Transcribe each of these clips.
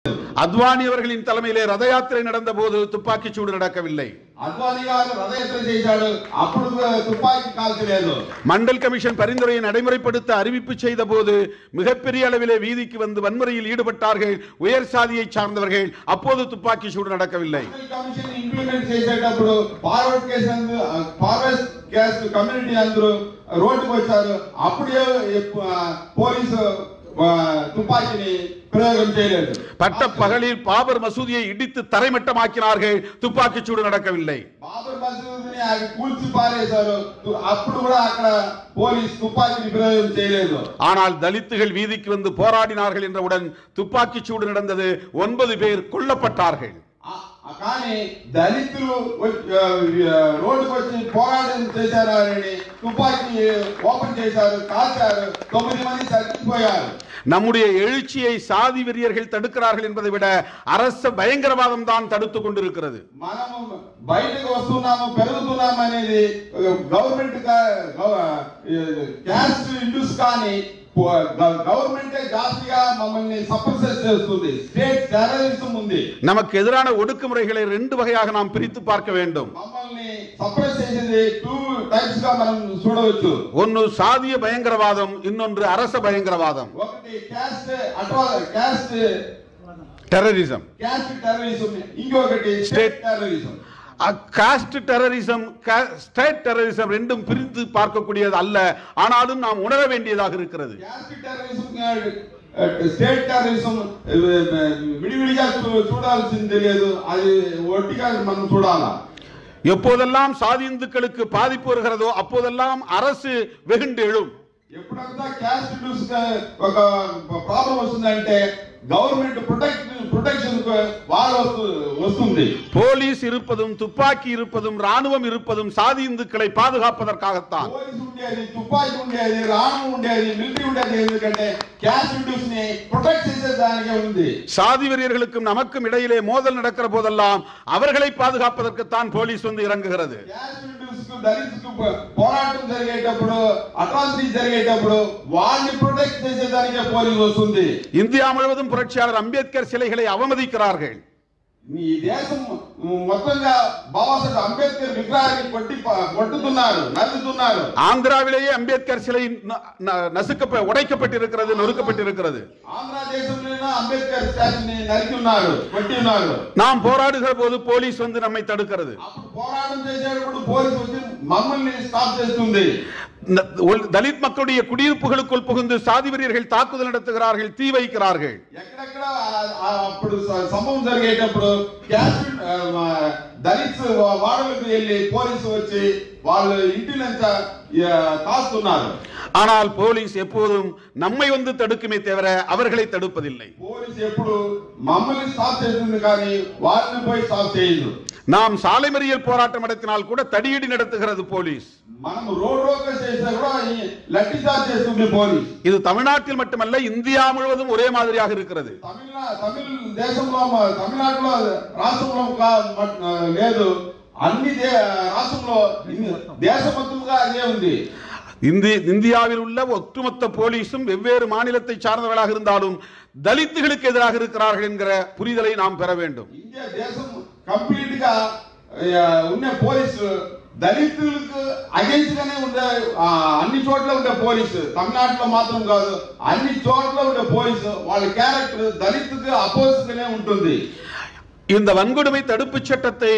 அத்வானி அவர்களின் தலைமையிலே ரத யாத்திரை நடந்த போது துப்பாக்கி சூடு நடக்கவில்லை అద్వానీ గారు రథయాత్ర చేశాడు అప్పుడు తుపాకీ కాల్చలేదు மண்டல் கமிஷன் பரிந்துரையை நடைமுறைப்படுத்த அறிவிப்பு செய்த போது மிகப்பெரிய அளவிலே வீதிக்கு வந்து வன்முறையில் ஈடுபட்டார்கள் உயர் சாதியை சார்ந்தவர்கள் அப்போது துப்பாக்கி சூடு நடக்கவில்லை సెంట్రల్ కమిషన్ ఇంప్లిమెంట్ చేసేటప్పుడు ఫార్వర్డ్ కేసు అందు ఫార్వర్డ్ కేసు కమ్యూనిటీ అందరూ రోడ్డుకు వచ్చారు అప్పుడే ఎప్పు- ఆ, పోలీసు ఆ, తుపాకీని ప్రయోగం చేయలేదు பட்ட பகலில் பாபர் மசூதியை இடித்து தரைமட்டமாக்கினார்கள் துப்பாக்கி சூடு நடக்கவில்லை బాబర్ మసూద్ని అది కూల్చి పారేశారు తు- అప్పుడు కూడా అక్కడ పోలీస్ తుపాకీని ప్రయోగం చేయలేదు ஆனால் தலித்துகள் வீதிக்கு வந்து போராடினார்கள் என்றவுடன் துப்பாக்கி சூடு நடந்தது ஒன்பது பேர் கொல்லப்பட்டார்கள் ఆ- ఆ కానీ దళితులు వచ్చి- ఆ, ఆ, రోడ్డుకు వచ్చి పోరాటం చేశారు అని తుపాకీ ఓపెన్ చేశారు కాల్చారు తొమ్మిది మంది చచ్చిపోయారు நம்முடைய எழுச்சியை சாதி வெறியர்கள் தடுக்கிறார்கள் என்பதை விட அரச பயங்கரவாதம் தான் தடுத்துக் கொண்டிருக்கிறது మనము బయటకు వస్తున్నాము పెరుగుతున్నాము అనేది గవర్నమెంట్ క్యాస్ట్ ఇండ్యూస్ కానీ గవర్నమెంటే జాస్తిగా మమ్మల్ని సప్రెస్ చేస్తుంది స్టేట్ టెర్రరిజం ఉంది நமக்கு எதிரான ஒடுக்குமுறைகளை ரெண்டு வகையாக நாம் பிரித்து பார்க்க வேண்டும் మమ్మల్ని సప్రెస్ చేసింది టూ టైప్స్ గా మనం చూడవచ్చు ஒன்று சாதிய பயங்கரவாதம் இன்னொன்று அரச பயங்கரவாதம் ఒకటి క్యాస్ట్ అట్వా క్యాస్ట్ டெரரிசம் క్యాస్ట్ టెర్రరిజం ఇంకొకటి state State- terrorism caste terrorism state terrorism ரெண்டும் பிரித்து பார்க்கக்கூடியது அல்ல ஆனாலும் நாம் உணர வேண்டியதாக இருக்கிறது క్యాస్ట్ టెర్రరిజం స్టేట్ టెర్రరిజం విడివిడిగా చూ- చూడాల్సింది లేదు అది ఒట్టిగా మనం చూడాలా எப்போதெல்லாம் சாதி இந்துக்களுக்கு பாதிப்பு வருகிறதோ அப்போதெல்லாம் அரசு வெகுண்டு எழும் ఎప్పుడంతా క్యాస్ట్ ఇండ్యూస్ ఒక ప్రాబ్లం వస్తుందంటే గవర్నమెంట్ ప్రొటెక్ట్ ప్రొటెక్షన్ వాళ్ళు వస్తు- వస్తుంది போலீஸ் இருப்பதும் துப்பாக்கி இருப்பதும் ராணுவம் இருப்பதும் சாதி இந்துக்களை பாதுகாப்பதற்காகத்தான் పోలీసు ఉండేది తుపాకీ ఉండేది రాణం ఉండేది మిలిటరీ ఉండేది ఎందుకంటే క్యాస్ట్ ఇండ్యూస్ ని ప్రొటెక్ట్ చేసే దానికే ఉంది சாதி வெறியர்களுக்கும் நமக்கும் இடையிலே மோதல் நடக்கிற போதெல்லாம் அவர்களை பாதுகாப்பதற்குத்தான் போலீஸ் வந்து இறங்குகிறது క్యాస్ట్ ఇండ్యూస్ కు దళితులకు పో- పోరాటం జరిగేటప్పుడు అట్రాసిటీ జరిగేటప్పుడు వాళ్ళని ప్రొటెక్ట్ చేసేదానికే పోలీసు వస్తుంది இந்தியா முழுவதும் புரட்சியாளர் அம்பேத்கர் சிலைகளை அவமதிக்கிறார்கள் ఈ దేశం మొత్తంగా బాబాసాహెబ్ అంబేద్కర్ విగ్రహాన్ని కొట్టి ప- కొట్టుతున్నారు నల్లుతున్నారు ஆந்திராவிலேயே அம்பேத்கர் சிலை ந- ந- நசுக்க உடைக்கப்பட்டிருக்கிறது நொறுக்கப்பட்டிருக்கிறது ఆంధ్ర దేశంలో అంబేద్కర్ స్టాచ్యూని నరికి ఉన్నారు కొట్టి ఉన్నారు நாம் போராடுகிற போது போலீஸ் வந்து நம்மை தடுக்கிறது అప్పుడు పోరాటం చేసేటప్పుడు పోలీసు వచ్చి మమ్మల్ని స్టాప్ చేస్తుంది ந- ஒல்- தலித் மக்களுடைய குடியிருப்புகளுக்குள் புகுந்து சாதி வெறியர்கள் தாக்குதல் நடத்துகிறார்கள் தீ வைக்கிறார்கள் ఎక్కడెక్కడ ఆ- ఆ అప్పుడు స- సంభవం జరిగేటప్పుడు క్యాస్ట్ దళిత్ వాడలకు వెళ్ళి పోలీసు వచ్చి వాళ్ళు ఇంటినంతా ఆ, కాస్తున్నారు ஆனால் போலீஸ் எப்போதும் நம்மை வந்து தடுக்குமே தவிர அவர்களை தடுப்பதில்லை పోలీసు ఎప్పుడు మమ్మల్ని స్టాప్ చేస్తుంది కానీ వాళ్ళని పోయి స్టాప్ చేయదు நாம் சாலை மறியல் போராட்டம் நடத்தினால் கூட தடியடி நடத்துகிறது போலீஸ் మనం రోడ్ రోక చేసినా కూడా ఈ లట్టి చార్జ్ చేస్తుంది పోలీస్ இது தமிழ்நாட்டில் மட்டுமல்ல இந்தியா முழுவதும் ஒரே மாதிரியாக இருக்கிறது తమిళ తమిళ దేశంలో మ- తమిళనాడులో రాష్ట్రంలో కా- మ- లేదు అన్ని దే- రాష్ట్రంలో ఇన్ని- దేశం మొత్తంగా అదే ఉంది இந்தி இந்தியாவில் உள்ள ஒட்டுமொத்த போலீஸும் வெவ்வேறு மாநிலத்தை சார்ந்தவர்களாக இருந்தாலும் தலித்துகளுக்கு எதிராக இருக்கிறார்கள் என்கிற புரிதலை நாம் பெற வேண்டும் ఇండియా దేశం కంప్లీట్ గా ఆ, ఉన్న పోలీసు దళితులకు అగేన్స్ట్ గానే ఉండే ఆ, అన్ని చోట్ల ఉండే పోలీసు తమిళనాడులో మాత్రం కాదు అన్ని చోట్ల ఉండే పోలీసు వాళ్ళ క్యారెక్టర్ దళితుకు అపోజ్ గానే ఉంటుంది இந்த வன்கொடுமை தடுப்புச் சட்டத்தை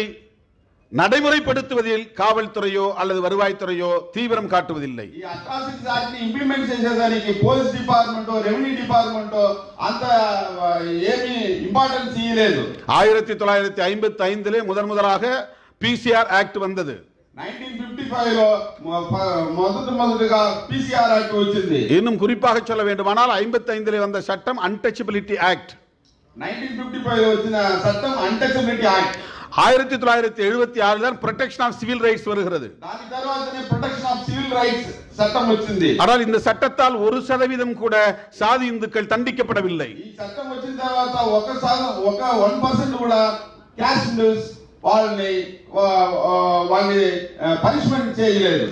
நடைமுறைப்படுத்துவதில் காவல்துறையோ அல்லது வருவாய்த்துறையோ தீவிரம் காட்டுவதில்லை ఈ అట్రాసిటీస్ యాక్ట్ ని ఇంప్లిమెంట్ చేసేదానికి పోలీస్ డిపార్ట్మెంట్ రెవెన్యూ డిపార్ట్మెంట్ అంత ఆ, ఏమీ ఇంపార్టెన్స్ ఇయ్యలేదు ஆயிரத்தி தொள்ளாயிரத்தி ஐம்பத்தி ஐந்திலே முதன் முதலாக பிசிஆர் ஆக்ட் வந்தது నైన్టీన్ ఫిఫ్టీ ఫైవ్ లో మొ- ఫ- మొదటి మొదటిగా పిసిఆర్ యాక్ట్ వచ్చింది இன்னும் குறிப்பாக சொல்ல வேண்டுமானால் ஐம்பத்தி ஐந்திலே வந்த சட்டம் untouchability act nineteen fifty five వచ్చిన చట్టం అన్టచబిలిటీ యాక్ట్ ஆயிரத்தி தொள்ளாயிரத்தி எழுபத்தி ஆறு தான் ப்ரொடெக்ஷன் ஆஃப் சிவில் ரைட்ஸ் வருகிறது దాని తర్వాతనే ప్రొటెక్షన్ ఆఫ్ సివిల్ రైట్స్ చట్టం వచ్చింది ஆனால் இந்த சட்டத்தால் ஒரு சதவீதம் கூட சாதி இந்துக்கள் தண்டிக்கப்படவில்லை ఈ చట్టం వచ్చిన తర్వాత ఒక శాతం ఒక వన్ పర్సెంట్ కూడా క్యాష్ న్యూస్ వాళ్ళని వా- ఆ, వాళ్ళని పనిష్మెంట్ చేయలేదు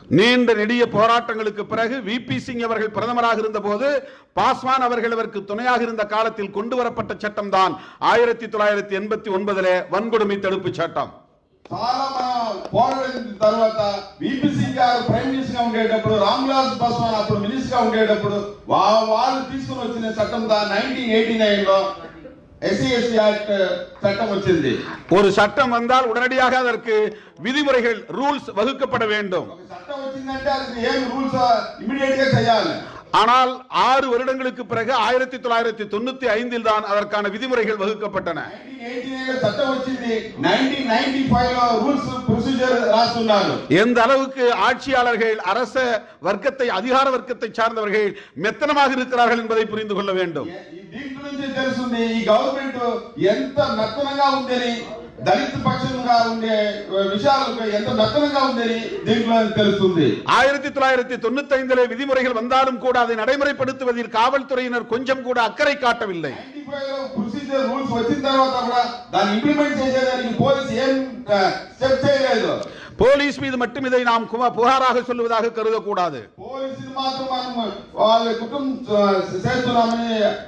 நீண்ட நெடிய போராட்டங்களுக்கு பிறகு விபி சிங் அவர்கள் பிரதமராக இருந்தபோது பாஸ்வான் அவர்கள் அவருக்கு துணையாக இருந்த காலத்தில் கொண்டு வரப்பட்ட சட்டம் தான் ஆயிரத்தி தொள்ளாயிரத்தி எண்பத்தி ஒன்பதுல వన్గొడుమి తడుపు చట్టం చాలా మనం పోరాడిన తర్వాత బీపీసీ గారు ప్రైమ్ మినిస్టర్ గా ఉండేటప్పుడు రామ్ విలాస్ పాస్వాన్ అప్పుడు మినిస్టర్ గా ఉండేటప్పుడు వా- వాళ్ళు తీసుకుని వచ్చిన చట్టం దా నైన్టీన్ ఎయిటీ నైన్ లో ఎస్సీ ఎస్టీ యాక్ట్ చట్టం వచ్చింది ஒரு சட்டம் வந்தால் உடனடியாக அதற்கு விதிமுறைகள் ரூல்ஸ் வகுக்கப்பட வேண்டும் ఒక చట్టం వచ్చిందంటే అది ఏం రూల్స్ ఇమీడియట్ గా చేయాలి ஆனால் ஆறு வருடங்களுக்கு பிறகு ஆயிரத்தி தொள்ளாயிரத்தி தொண்ணூத்தி ஐந்தில் தான் அதற்கான விதிமுறைகள் வகுக்கப்பட்டன నైన్టీన్ ఎయిటీ నైన్ లో చట్టం వచ్చింది నైన్టీన్ నైన్టీ ఫైవ్ లో రూల్స్ ప్రొసీజర్ రాస్తున్నారు எந்த அளவுக்கு ஆட்சியாளர்கள் அரச வர்க்கத்தை அதிகார வர்க்கத்தை சார்ந்தவர்கள் மெத்தனமாக இருக்கிறார்கள் என்பதை புரிந்து கொள்ள வேண்டும் ఈ దీంట్లో నుంచి తెలుస్తుంది ఈ గవర్నమెంట్ ఎంత మెత్తనంగా ఉందని దళిత పక్షంగా ఉండే విషయాలకు ఎంత మెత్తనంగా ఉందని దీంట్లో తెలుస్తుంది ஆயிரத்தி தொள்ளாயிரத்தி தொண்ணூத்தி ஐந்திலே விதிமுறைகள் வந்தாலும் கூட அதை நடைமுறைப்படுத்துவதில் காவல்துறையினர் கொஞ்சம் கூட அக்கறை காட்டவில்லை నైన్టీ ఫైవ్ లో ప్రొసీజర్ రూల్స్ వచ్చిన తర్వాత కూడా దాన్ని ఇంప్లిమెంట్ చేసేదానికి పోలీస్ ఏం స్టెప్ చేయలేదు போலீஸ் மீது மட்டும் இதை நாம் கும- புகாராக சொல்லுவதாக கருதக்கூடாது పోలీసులు మాత్రం మనం వాళ్ళ కుటుంబం చేస్తున్నామని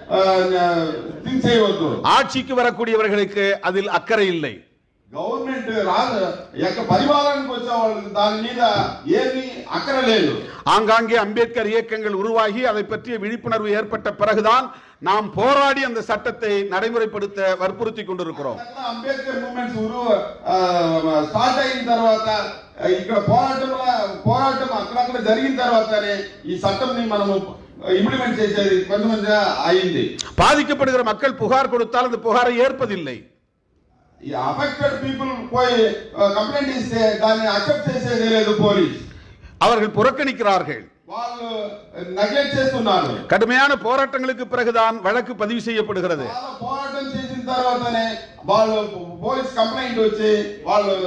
థింక్ చేయవద్దు ஆட்சிக்கு வரக்கூடியவர்களுக்கு அதில் அக்கறை இல்லை గవర్నమెంట్ రాజు యొక్క పరిపాలనకు వచ్చే వాళ్ళకి దాని మీద ఏమీ అక్కర లేదు ஆங்காங்கே அம்பேத்கர் இயக்கங்கள் உருவாகி அதை பற்றிய விழிப்புணர்வு ஏற்பட்ட பிறகுதான் நாம் போராடி அந்த சட்டத்தை நடைமுறைப்படுத்த வற்புறுத்தி கொண்டிருக்கிறோம் అక్కడ అంబేద్కర్ మూమెంట్స్ ఉరు స్టార్ట్ అయిన తర్వాత ఆ, ఇక్కడ పోరాటంలో పోరాటం అక్కడక్కడ జరిగిన తర్వాతనే ఈ చట్టంని మనము ఇంప్లిమెంట్ చేసేది కొంతమంది అయింది பாதிக்கப்படுகிற மக்கள் புகார் கொடுத்தால் அந்த புகாரை ஏற்பதில்லை ఈ అఫెక్టెడ్ పీపుల్ పోయి కంప్లైంట్ ఇస్తే దాన్ని అక్సెప్ట్ చేసేది లేదు పోలీస్ அவர்கள் புறக்கணிக்கிறார்கள் వాళ్ళు నెగ్లెక్ట్ చేస్తున్నారు கடுமையான போராட்டங்களுக்கு பிறகுதான் வழக்கு பதிவு செய்யப்படுகிறது చాలా పోరాటం చేసిన తర్వాతనే వాళ్ళు పోలీస్ కంప్లైంట్ వచ్చి వాళ్ళు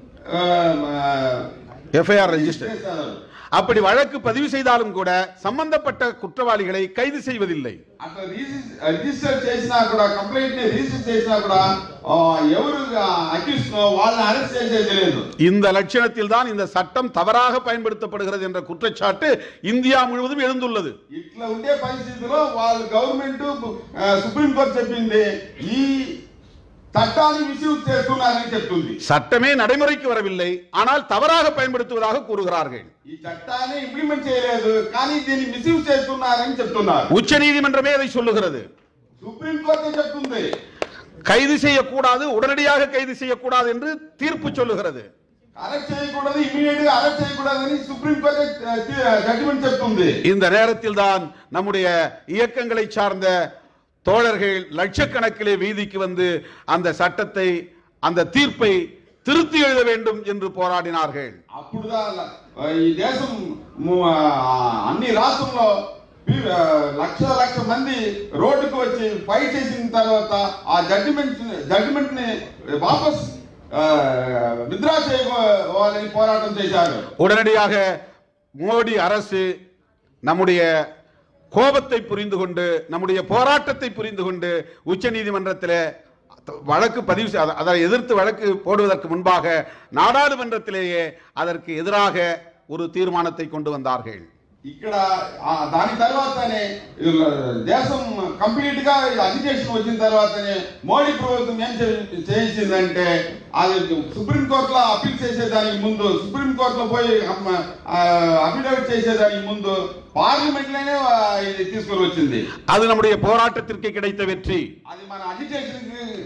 எஃப்ஐஆர் ரெஜிஸ்டர் చేస్తారు அப்படி வழக்கு பதிவு செய்தாலும் கூட சம்பந்தப்பட்ட குற்றவாளிகளை கைது செய்வதில்லை అట్లా రిజిస్- రిజిస్టర్ చేసినా కూడా కంప్లైంట్ ని రిజిస్టర్ చేసినా కూడా ఆ, ఎవరు అక్యూస్ వాళ్ళని అరెస్ట్ చేసేది లేదు இந்த லட்சணத்தில் தான் இந்த சட்டம் தவறாக பயன்படுத்தப்படுகிறது என்ற குற்றச்சாட்டு இந்தியா முழுவதும் எழுந்துள்ளது ఇట్లా ఉండే పరిస్థితిలో వాళ్ళు గవర్నమెంట్ సుప్రీం కోర్టు చెప్పింది ఈ చట్టాన్ని మిస్యూజ్ చేస్తున్నారని చెప్తుంది சட்டமே நடைமுறைக்கு வரவில்லை ஆனால் தவறாக பயன்படுத்துவதாக கூறுகிறார்கள் ఈ చట్టాన్ని ఇంప్లిమెంట్ చేయలేదు కానీ దీన్ని మిస్యూజ్ చేస్తున్నారని చెప్తున్నారు உச்ச நீதிமன்றமே அதை சொல்லுகிறது సుప్రీం కోర్టు చెప్తుంది கைது செய்யக்கூடாது உடனடியாக கைது செய்யக்கூடாது என்று தீர்ப்பு சொல்லுகிறது అరెస్ట్ చేయకూడదు ఇమీడియట్ గా అరెస్ట్ చేయకూడదని సుప్రీం కోర్టు జడ్జిమెంట్ చెప్తుంది இந்த நேரத்தில் தான் நம்முடைய இயக்கங்களை சார்ந்த தோழர்கள் லட்சக்கணக்கிலே வீதிக்கு வந்து அந்த சட்டத்தை அந்த தீர்ப்பை திருத்தி எழுத வேண்டும் என்று போராடினார்கள் అప్పుడు ఈ దేశం ము- ఆ, అన్ని రాష్ట్రంలో పి- ఆ, లక్ష లక్ష మంది రోడ్డుకు వచ్చి ఫైట్ చేసిన తర్వాత ఆ జడ్జిమెంట్ జడ్జిమెంట్ ని వాపస్ విత్డ్రా చేయవాలని పోరాటం చేశారు உடனடியாக மோடி அரசு நம்முடைய கோபத்தை புரிந்து கொண்டு நம்முடைய போராட்டத்தை புரிந்து கொண்டு உச்ச நீதிமன்றத்தில் வழக்கு பதிவு செய்- அத- அதை எதிர்த்து வழக்கு போடுவதற்கு முன்பாக நாடாளுமன்றத்திலேயே அதற்கு எதிராக ஒரு தீர்மானத்தை கொண்டு வந்தார்கள் ఇక్కడ ఆ దాని తర్వాతనే ఇలా దేశం కంప్లీట్ గా అజిటేషన్ వచ్చిన తర్వాతనే మోడీ ప్రభుత్వం ఏం చే- చేసిందంటే అది సుప్రీం కోర్టులో అప్పీల్ చేసేదానికి ముందు సుప్రీం కోర్టులో పోయి అఫిడవిట్ చేసేదానికి ముందు పార్లమెంట్ లోనే ఆ, ఇది తీసుకొని వచ్చింది அது நம்முடைய போராட்டத்திற்கு கிடைத்த வெற்றி అది మన అజిటేషన్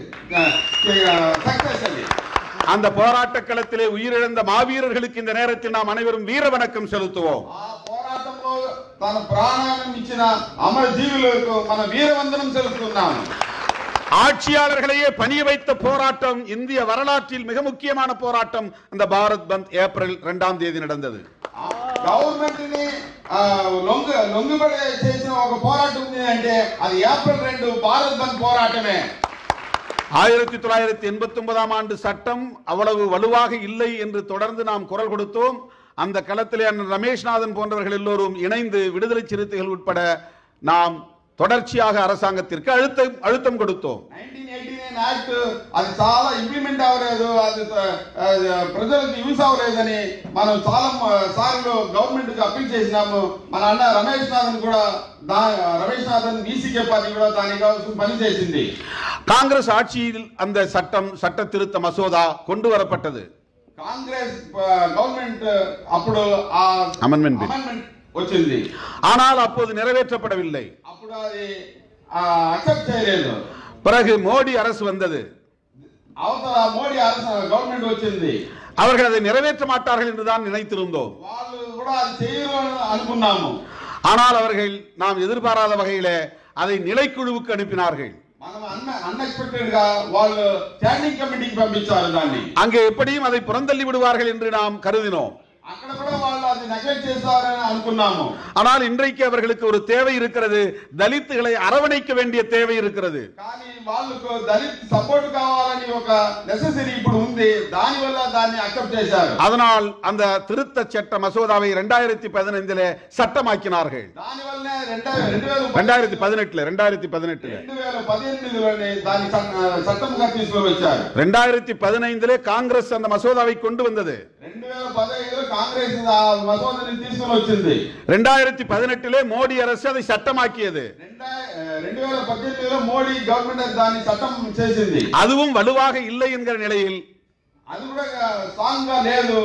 సక్సెస్ అది அந்த போராட்ட களத்திலே உயிரிழந்த மாவீரர்களுக்கு இந்த நேரத்தில் நாம் அனைவரும் வீர வணக்கம் செலுத்துவோம் ఆ పోరాటంలో తన ప్రాణాలను ఇచ్చిన అమర జీవులకు మన వీరవందనం సెలుస్తున్నాము ஆட்சியாளர்களையே பணிய வைத்த போராட்டம் இந்திய வரலாற்றில் மிக முக்கியமான போராட்டம் அந்த பாரத் பந்த் ஏப்ரல் இரண்டாம் தேதி நடந்தது గవర్నమెంట్ ని ఆ, లొంగ లొంగుబడి చేసిన ఒక పోరాటం ఉంది అంటే అది ఏప్రిల్ రెండు భారత్ బంద్ పోరాటమే ஆயிரத்தி தொள்ளாயிரத்தி எண்பத்தி ஒன்பதாம் ஆண்டு சட்டம் அவ்வளவு வலுவாக இல்லை என்று தொடர்ந்து நாம் குரல் கொடுத்தோம் அந்த களத்திலே அண்ணன் ரமேஷ்நாதன் போன்றவர்கள் எல்லோரும் இணைந்து விடுதலை சிறுத்தைகள் உட்பட நாம் தொடர்ச்சியாக அரசாங்கத்திற்கு அழுத்தம் அழுத்தம் கொடுத்தோம் nineteen eighty nine nine act అది చాలా ఇంప్లిమెంట్ అవ్వలేదు అది ఆ, ప్రజలకు యూస్ అవ్వలేదని మనం చాలా మ- సార్లు గవర్నమెంట్ కి అప్పీల్ చేసినాము మన అన్న రమేష్ నాథన్ కూడా దా రమేష్ నాథన్ బీసీకే పార్టీ కూడా దానికి కావాల్సిన పని చేసింది காங்கிரஸ் ஆட்சியில் அந்த சட்டம் சட்ட திருத்த மசோதா கொண்டு வரப்பட்டது కాంగ్రెస్ గవర్నమెంట్ అప్పుడు ఆ Amendment bill. amendment వచ్చింది ஆனால் அப்போது நிறைவேற்றப்படவில்லை అప్పుడు అది అక్సెప్ట్ చేయలేదు பிறகு மோடி அரசு வந்தது అవతల మోడీ అరస గవర్నమెంట్ వచ్చింది அவர்கள் அதை நிறைவேற்ற மாட்டார்கள் என்றுதான் நினைத்திருந்தோம் వాళ్ళు కూడా అది చేయరు అని అనుకున్నాము ஆனால் அவர்கள் நாம் எதிர்பாராத வகையில அதை நிலைக்குழுவுக்கு அனுப்பினார்கள் మనం అన్న అన్ఎక్స్పెక్టెడ్ గా వాళ్ళు స్టాండింగ్ కమిటీకి పంపించారు దాన్ని அங்கே எப்படியும் அதை புறந்தள்ளி விடுவார்கள் என்று நாம் கருதினோம் అక్కడ కూడా వాళ్ళు అది నెగ్లెక్ట్ చేస్తారని అనుకున్నాము ஆனால் இன்றைக்கு அவர்களுக்கு ஒரு தேவை இருக்கிறது தலித்துகளை அரவணைக்க வேண்டிய தேவை இருக்கிறது కానీ వాళ్ళకు దళిత్ సపోర్ట్ కావాలని ఒక నెసెసరీ ఇప్పుడు ఉంది దాని వల్ల దాన్ని అక్సెప్ట్ చేశారు அதனால் அந்த திருத்த சட்ட மசோதாவை இரண்டாயிரத்தி பதினைந்துல சட்டமாக்கினார்கள் దాని వల్లనే రెండు రెండు వేల ரெண்டாயிரத்தி பதினெட்டுல ரெண்டாயிரத்தி பதினெட்டுல రెండు వేల పద్దెనిమిదిలోనే దాన్ని చట్ట- చట్టంగా తీసుకొని వచ్చారు ரெண்டாயிரத்தி பதினைந்துல காங்கிரஸ் அந்த மசோதாவை கொண்டு வந்தது రెండు వేల పదహైదులో కాంగ్రెస్ ఆ మసోదాని తీసుకొని వచ్చింది ரெண்டாயிரத்தி பதினெட்டுல மோடி அரசு அதை சட்டமாக்கியது రెండా- రెండు వేల పద్దెనిమిదిలో మోడీ గవర్నమెంట్ దాన్ని చట్టం చేసింది அதுவும் வலுவாக இல்லை என்கிற நிலையில் అది కూడా స్ట్రాంగ్ గా లేదు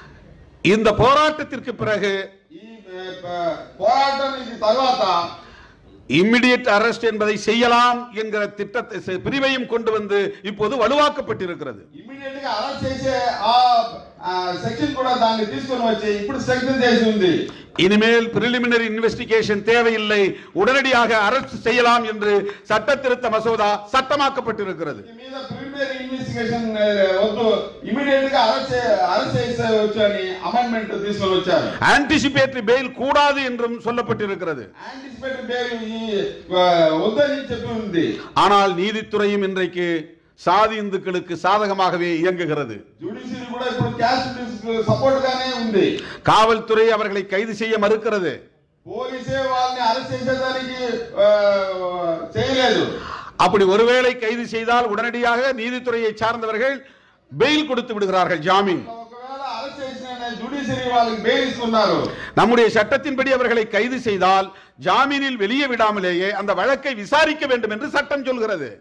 இந்த போராட்டத்திற்கு பிறகு ఈ ఏ, ప- పోరాటం ఇది తర్వాత இம்மிடியட் அரெஸ்ட் என்பதை செய்யலாம் என்கிற திட்டத்தை செ- பிரிவையும் கொண்டு வந்து இப்போது வலுவாக்கப்பட்டிருக்கிறது ఇమీడియట్ గా అరెస్ట్ చేసే ఆ సెక్షన్ కూడా దాన్ని తీసుకొని వచ్చి ఇప్పుడు సెక్షన్ చేసి ఉంది இனிமேல் பிரிலிமினரி இன்வெஸ்டிகேஷன் தேவையில்லை உடனடியாக அரெஸ்ட் செய்யலாம் என்று சட்ட திருத்த மசோதா சட்டமாக்கப்பட்டிருக்கிறது దీని మీద ప్రిలిమినరీ ఇన్వెస్టిగేషన్ వద్దు ఇమీడియట్ గా అరెస్ట్ అరెస్ట్ చేసేవచ్చు అని అమెండ్మెంట్ తీసుకొని వచ్చారు ஆன்டிசிபேட்டரி பெயில் கூடாது என்றும் சொல்லப்பட்டிருக்கிறது యాంటిసిపేటరీ పేరు ఈ ఆ, వద్దని చెప్పి ఉంది ஆனால் நீதித்துறையும் இன்றைக்கு சாதி இந்துக்களுக்கு சாதகமாகவே இயங்குகிறது జుడిషియరీ కూడా ఇప్పుడు క్యాస్ట్ సపోర్ట్ గానే ఉంది காவல்துறை அவர்களை கைது செய்ய மறுக்கிறது పోలీసే వాళ్ళని అరెస్ట్ చేసేదానికి ఆ, చేయలేదు அப்படி ஒருவேளை கைது செய்தால் உடனடியாக நீதித்துறையை சார்ந்தவர்கள் பெயில் கொடுத்து விடுகிறார்கள் ஜாமீன் ఒకవేళ అరెస్ట్ చేసిన జుడిషియరీ వాళ్ళకి బెయిల్ ఇస్తున్నారు நம்முடைய சட்டத்தின்படி அவர்களை கைது செய்தால் ஜாமீனில் வெளியே விடாமலேயே அந்த வழக்கை விசாரிக்க வேண்டும் என்று சட்டம் சொல்கிறது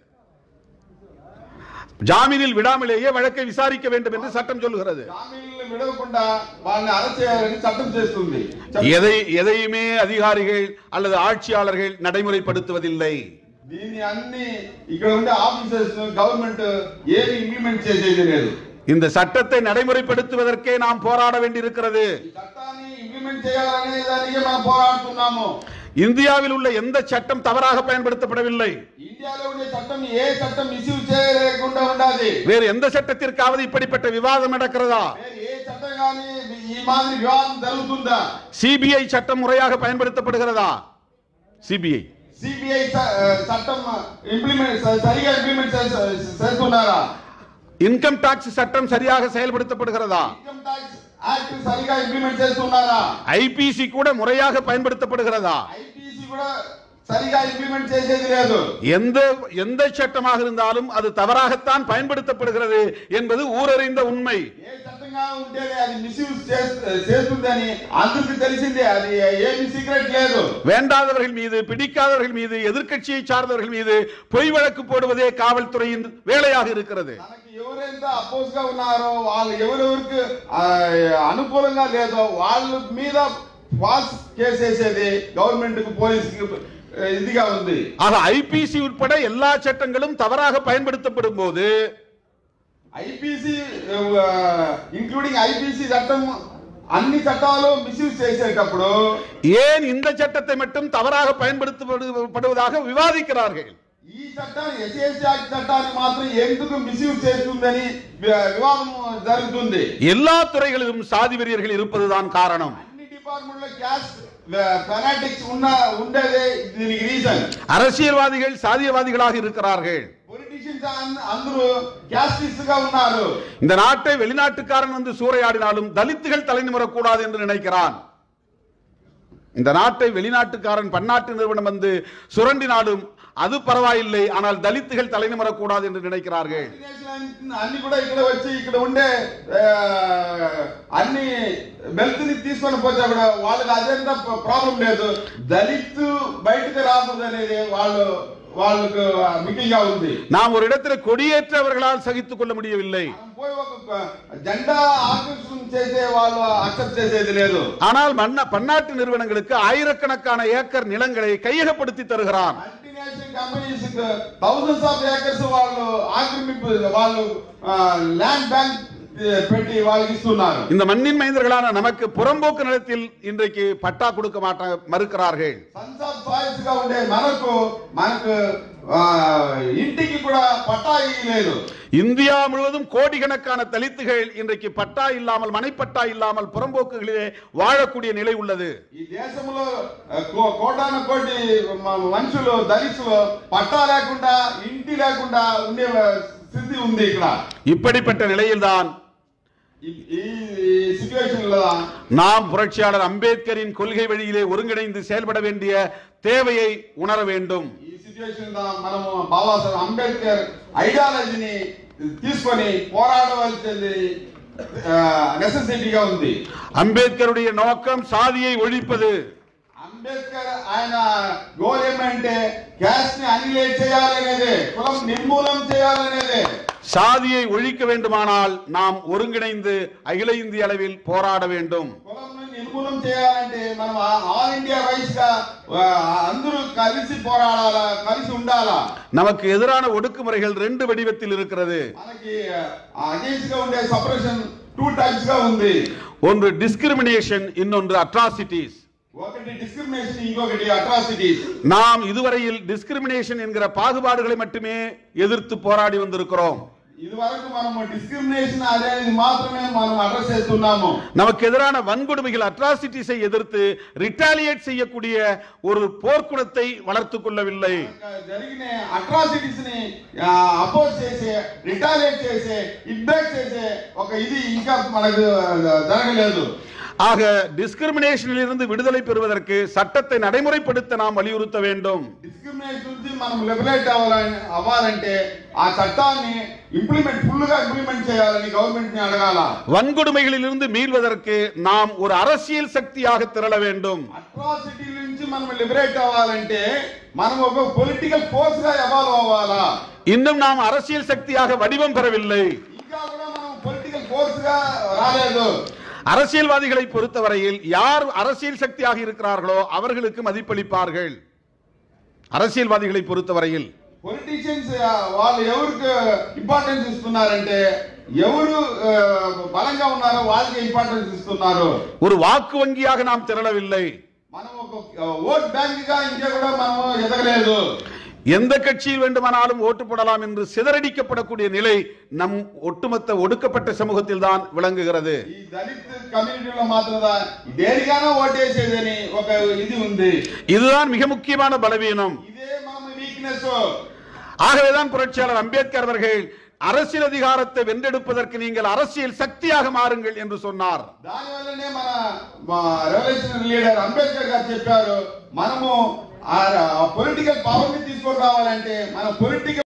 ஜாமீனில் விடாமலேயே வழக்கை விசாரிக்க வேண்டும் என்று சட்டம் சொல்கிறது జామీన్లు విడవకుండా వాళ్ళని అరెస్ట్ చేయాలని చట్టం చేస్తుంది எதை எதையுமே அதிகாரிகள் அல்லது ஆட்சியாளர்கள் நடைமுறைப்படுத்துவதில்லை దీన్ని అన్ని ఇక్కడ ఉండే ఆఫీసర్స్ గవర్నమెంట్ ఏమి ఇంప్లిమెంట్ చేసేది లేదు இந்த சட்டத்தை நடைமுறைப்படுத்துவதற்கே நாம் போராட வேண்டியிருக்கிறது ఈ చట్టాన్ని ఇంప్లిమెంట్ చేయాలనే దానికి మనం పోరాడుతున్నాము இந்தியாவில் உள்ள எந்த சட்டம் தவறாக பயன்படுத்தப்படவில்லை ఇండియాలో ఉండే చట్టం ఏ చట్టం మిస్యూజ్ చేయలేకుండా ఉండాలి வேறு எந்த சட்டத்திற்காவது இப்படிப்பட்ட விவாதம் நடக்கிறதா వేరే ఏ చట్టం కానీ ఈ మాదిరి వివాదం జరుగుతుందా சிபிஐ சட்டம் முறையாக பயன்படுத்தப்படுகிறதா சிபிஐ సిబిఐ చట్టం ఇంప్లిమెంట్ సరిగా ఇంప్లిమెంట్ చేస్తున్నారా இன்கம் டாக்ஸ் சட்டம் சரியாக செயல்படுத்தப்படுகிறதா ఇన్కమ్ ట్యాక్స్ యాక్ట్ సరిగా ఇంప్లిమెంట్ చేస్తున్నారా ஐபிசி கூட முறையாக பயன்படுத்தப்படுகிறதா ఐటీసీ కూడా సరిగా ఇంప్లిమెంట్ చేసేది లేదు எந்த எந்த சட்டமாக இருந்தாலும் அது தவறாகத்தான் பயன்படுத்தப்படுகிறது என்பது ஊரறிந்த உண்மை ఏ చట్టంగా ఉంటేనే అది మిస్యూజ్ చేస్తుందని అందరికి తెలిసిందే అది ఏమి సీక్రెట్ లేదు வேண்டாதவர்கள் மீது பிடிக்காதவர்கள் மீது எதிர்க்கட்சியை சார்ந்தவர்கள் மீது பொய் வழக்கு போடுவதே காவல்துறையின் வேலையாக இருக்கிறது మనకి ఎవరైతే అపోజ్ గా ఉన్నారో వాళ్ళు ఎవరెవరికి ఆ, అనుకూలంగా లేదో వాళ్ళ మీద ఫాల్స్ కేసు వేసేది గవర్నమెంట్ కు పోలీస్ కి ఆ, ఇదిగా ఉంది ஆக ஐபிசி உட்பட எல்லா சட்டங்களும் தவறாக பயன்படுத்தப்படும் போது ఐపీసీ ఇంక్లూడింగ్ ఐపీసీ చట్టం అన్ని చట్టాలు మిస్యూజ్ చేసేటప్పుడు ஏன் இந்த சட்டத்தை மட்டும் தவறாக பயன்படுத்தப்படுவதாக விவாதிக்கிறார்கள் ఈ చట్టం ఎస్ఎస్సీ యాక్ట్ చట్టాన్ని మాత్రం ఎందుకు మిస్యూజ్ చేస్తుందని వి- వివాదం జరుగుతుంది எல்லா துறைகளிலும் சாதி வெறியர்கள் இருப்பதுதான் காரணம் అన్ని డిపార్ట్మెంట్ లో క్యాస్ట్ ఫెనాటిక్స్ ఉన్న ఉండేదే దీనికి రీజన్ அரசியல்வாதிகள் சாதியவாதிகளாக இருக்கிறார்கள் పొలిటీషియన్స్ అందరూ క్యాస్టిస్ట్ గా ఉన్నారు இந்த நாட்டை வெளிநாட்டுக்காரன் வந்து சூறையாடினாலும் தலித்துகள் தலை நிமிரக்கூடாது என்று நினைக்கிறான் இந்த நாட்டை வெளிநாட்டுக்காரன் பன்னாட்டு நிறுவனம் வந்து சுரண்டினாலும் அது పర్వాయిல்லை ஆனால் దళితుகள் தலைநிமரக்கூடாது என்று நினைக்கிறார்கள் అన్ని కూడా ఇక్కడ వచ్చి ఇక్కడ ఉండే ఆ, అన్ని వెల్త్ ని తీసుకొని పోతే కూడా వాళ్ళకి అదంతా ప్రాబ్లం లేదు దళిత్ బయటకు రాకూడదు అనేది వాళ్ళు వాళ్ళకు మిగిలిగా ఉంది நாம் ஒரு இடத்துல கொடியேற்றவர்களால் சகித்துக் கொள்ள முடியவில்லை మనం పోయి ఒక జెండా ఆకర్షణ చేసే వాళ్ళు అక్సెప్ట్ చేసేది లేదు ஆனால் மன்ன பன்னாட்டு நிறுவனங்களுக்கு ஆயிரக்கணக்கான ஏக்கர் நிலங்களை கையகப்படுத்தி தருகிறான் multinational companies thousands of acres వాళ్ళు ఆక్రమింపు వాళ్ళు ల్యాండ్ బ్యాంక్ పెట్టి వాళ్ళకి ఇస్తున్నారు இந்த மண்ணின் மைந்தர்களான நமக்கு புறம்போக்கு நிலத்தில் இன்றைக்கு பட்டா கொடுக்க மாட்ட மறுக்கிறார்கள் సన్స్ ఆఫ్ సాయిల్స్ గా ఉండే మనకు మనకు ఆ, ఇంటికి కూడా పట్టా ఇవ్వలేదు இந்தியா முழுவதும் கோடிக்கணக்கான தலித்துகள் இன்றைக்கு பட்டா இல்லாமல் மனைப்பட்டா இல்லாமல் புறம்போக்குகளிலே வாழக்கூடிய நிலை உள்ளது ఈ దేశంలో ఆ, కో- కోటాన కోటి మ- మనుషులు దళితులు పట్టా లేకుండా ఇంటి లేకుండా ఉండే స్థితి ఉంది ఇక్కడ இப்படிப்பட்ட நிலையில்தான் ఈ- ఈ సిచ్యువేషన్ లో நாம் புரட்சியாளர் அம்பேத்கரின் கொள்கை வழியிலே ஒருங்கிணைந்து செயல்பட வேண்டிய தேவையை உணர வேண்டும் ఈ సిచ్యువేషన్ లో మనము బాబాసాహెబ్ అంబేద్కర్ ఐడియాలజీని తీసుకొని పోరాడవలసింది నెసెసిటీగా ఉంది அம்பேத்கருடைய நோக்கம் சாதியை ஒழிப்பது అంబేద్కర్ ఆయన గోల్ ఏమంటే క్యాస్ట్ ని అనిలేట్ చేయాలనేది కులం నిర్మూలన చేయాలనేది சாதியை ஒழிக்க வேண்டுமானால் நாம் ஒருங்கிணைந்து அகில இந்திய அளவில் போராட வேண்டும் కులం నిర్మూలన చేయాలంటే మనం ఆల్ ఇండియా వైస్ గా ఆ, అందరూ కలిసి పోరాడాలా కలిసి ఉండాలా நமக்கு ఎదురాன ఒడుக்குముறைகள் రెండు వடிவத்தில் இருக்கிறது మనకి అగేన్స్ గా ఉండే సపరేషన్ టూ టైప్స్ గా ఉంది ஒன்று டிஸ்கிரிமினேஷன் இன்னொன்று அட்ராசிட்டிஸ் ఒకటి డిస్క్రిమినేషన్ ఇంకొకటి అట్రాసిటీస్ நாம் இதுவரையில் டிஸ்கிரிமினேஷன் என்கிற பாகுபாடுகளை மட்டுமே எதிர்த்து போராடி வந்திருக்கிறோம் ఇది వరకు మనము డిస్క్రిమినేషన్ అనేది మాత్రమే మనం అడ్రస్ చేస్తున్నాము நமக்கு எதிரான வன்கொடுமைகள் அட்ராசிட்டிஸை எதிர்த்து ரிட்டாலியேட் செய்யக்கூடிய ஒரு போர்க்குணத்தை வளர்த்துக் கொள்ளவில்லை జరిగిన అట్రాసిటీస్ ని అపోజ్ చేసే రిటాలియేట్ చేసే ఇబ్యాక్ చేసే ఒక ఇది ఇంకా మనకు జరగలేదు ஆக டிஸ்கிரிமினேஷனில் இருந்து விடுதலை பெறுவதற்கு சட்டத்தை நடைமுறைப்படுத்த நாம் வலியுறுத்த வேண்டும் డిస్క్రిమినేషన్ నుంచి మనం లిబరేట్ అవ్వాలని అవ్వాలంటే ఆ చట్టాన్ని ఇంప్లిమెంట్ ఫుల్ గా ఇంప్లిమెంట్ చేయాలని గవర్నమెంట్ ని అడగాల வன்கொடுமைகளில் இருந்து மீள்வதற்கு நாம் ஒரு அரசியல் சக்தியாக திரள வேண்டும் అట్రాసిటీ నుంచి మనం లిబరేట్ అవ్వాలంటే మనం ఒక పొలిటికల్ ఫోర్స్ గా ఎవాల్వ్ అవ్వాలా இன்னும் நாம் அரசியல் சக்தியாக வடிவம் பெறவில்லை ఇంకా కూడా మనం పొలిటికల్ ఫోర్స్ గా రాలేదు அரசியல்வாதிகளை பொறுத்தவரையில் யார் அரசியல் சக்தியாக இருக்கிறார்களோ அவர்களுக்கு மதிப்பளிப்பார்கள் அரசியல்வாதிகளை பொறுத்தவரையில் పొలిటీషియన్స్ వాళ్ళు ఎవరికి ఇంపార్టెన్స్ ఇస్తున్నారంటే ఎవరు ఆ, బలంగా ఉన్నారో వాళ్ళకి ఇంపార్టెన్స్ ఇస్తున్నారు ஒரு வாக்கு வங்கியாக நாம் திரளவில்லை మనం ఒక ఓట్ బ్యాంక్ గా ఇంకా కూడా మనము ఎదగలేదు எந்த கட்சியில் வேண்டுமானாலும் ஓட்டு போடலாம் என்று சிதறடிக்கப்படக்கூடிய நிலை நம் ஒட்டுமொத்த ஒடுக்கப்பட்ட சமூகத்தில் தான் விளங்குகிறது ఈ దళిత్ కమ్యూనిటీలో మాత్రమే దేనికైనా ఓటేసేదని ఒక ఇది ఉంది இதுதான் மிக முக்கியமான பலவீனம் ఇదే మన వీక్నెస్ ஆகவேதான் புரட்சியாளர் அம்பேத்கர் அவர்கள் அரசியல் அதிகாரத்தை வென்றெடுப்பதற்கு நீங்கள் அரசியல் சக்தியாக மாறுங்கள் என்று சொன்னார் దాని వల్లనే మన రెవల్యూషన్ లీడర్ అంబేద్కర్ గారు చెప్పారు మనము ఆ పొలిటికల్ పవర్ ని తీసుకొని రావాలంటే మన పొలిటికల్